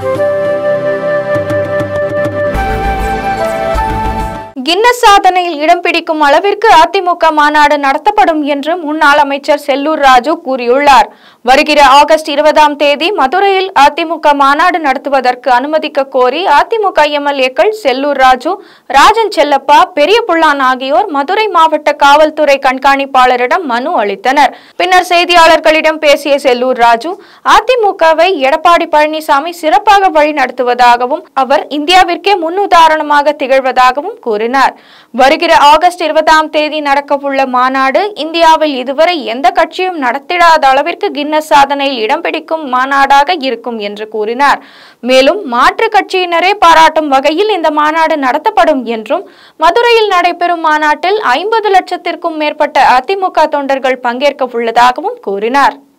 Guinness சாதனையில் இடம் பிடிக்கும் அளவிற்கு அதிமுக மாநாடு நடத்தப்படும் என்று முன்னாள் அமைச்சர் செல்லூர் ராஜு கூறியுள்ளார் வருகிற ஆகஸ்ட் இருபதாம் தேதி மதுரையில் அதிமுக மாநாடு நடத்துவதற்கு அனுமதிக்க கோரி அதிமுக எம்எல்ஏக்கள் செல்லூர் ராஜு ராஜன் செல்லப்பா பெரிய புள்ளான் ஆகியோர் மதுரை மாவட்ட காவல்துறை கண்காணிப்பாளரிடம் மனு அளித்தனர் பின்னர் செய்தியாளர்களிடம் பேசிய செல்லூர் ராஜு அதிமுகவை எடப்பாடி பழனிசாமி சிறப்பாக வழிநடத்துவதாகவும் அவர் இந்தியாவிற்கே முன்னுதாரணமாக திகழ்வதாகவும் கூறினார் வருகிற ஆகஸ்ட் இருபதாம் தேதி நடக்கவுள்ள மாநாடு இந்தியாவில் இதுவரை எந்த கட்சியும் நடத்திடாத அளவிற்கு கின்னஸ் சாதனையில் இடம் பிடிக்கும் மாநாடாக இருக்கும் என்று கூறினார் மேலும் மாற்று கட்சியினரே பாராட்டும் வகையில் இந்த மாநாடு நடத்தப்படும் என்றும் மதுரையில் நடைபெறும் மாநாட்டில் ஐம்பது லட்சத்திற்கும் மேற்பட்ட அதிமுக தொண்டர்கள் பங்கேற்க உள்ளதாகவும் கூறினார்